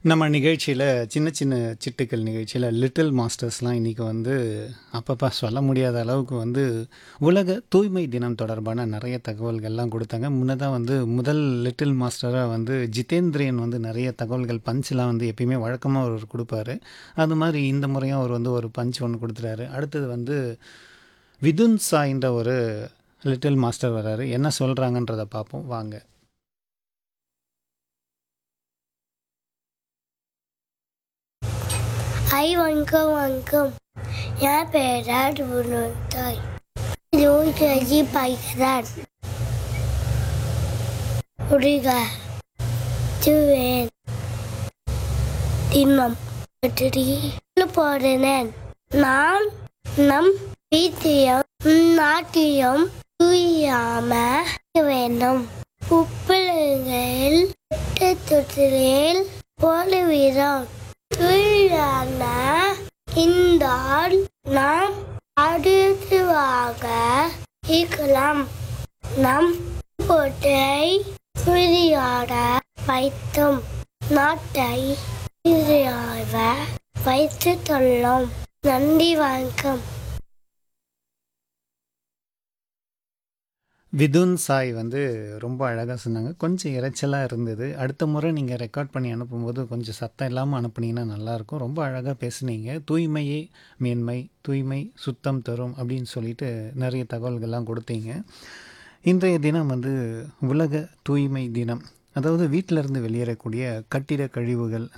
நம்ம நிகழ்ச்சியில சின்ன சின்ன சிட்டுக்கள் நிகழ்ச்சியில லிட்டில் மாஸ்டர்ஸ்லாம் இன்னைக்கு வந்து அப்பப்பா சொல்ல முடியாத அளவுக்கு வந்து உலக தூய்மை தினம் தொடர்பான நிறைய தகவல்கள்லாம் கொடுத்தாங்க. முன்னதா வந்து முதல் லிட்டில் மாஸ்டரா வந்து ஜிதேந்திரியன் வந்து நிறைய தகவல்கள் பஞ்ச்லாம் வந்து எப்பயுமே வழக்கமா அவரு குடுப்பாரு. அது மாதிரி இந்த முறையும் அவர் வந்து ஒரு பஞ்ச் ஒண்ணு குடுத்துட்டாரு. அடுத்தது வந்து விதுன் சாய்ன்ற ஒரு லிட்டில் மாஸ்டர் வராரு. என்ன சொல்றாங்கன்றத பார்ப்போம் வாங்க. ஹாய் வணக்கம் வணக்கம் என் பேர் வினோதாய் யோகி பைக்கிறேன் உரிக துவேன் தின்மம் பற்றி போடுறேன் நான் நம் வீட்டியம் நாட்டியம் தூயாம வேண்டும் உப்பிலங்கள் தொட்டில் போடுவீரோம் தூயான இந்த நாம் அடுத்துவாக இருக்கலாம் நம் போட்டை விளையாட வைத்தோம் நாட்டை விளையாட வைத்து தொள்ளோம் நன்றி வணக்கம் விதுன் சாய் வந்து ரொம்ப அழகா சொன்னாங்க. கொஞ்சம் இரைச்சலா இருந்தது. அடுத்த முறை நீங்க ரெக்கார்ட் பண்ணி அனுப்பும்போது கொஞ்சம் சத்தம் இல்லாம அனுப்புனீங்கன்னா நல்லாயிருக்கும். ரொம்ப அழகா பேசுனீங்க. தூய்மையே மேன்மை, தூய்மை சுத்தம் தரும் அப்படின்னு சொல்லிட்டு நிறைய தகவல்கள்லாம் கொடுத்தீங்க. இன்றைய தினம் வந்து உலக தூய்மை தினம். அதாவது வீட்ல இருந்து வெளியேறக்கூடிய கட்டிட கழிவுகள்,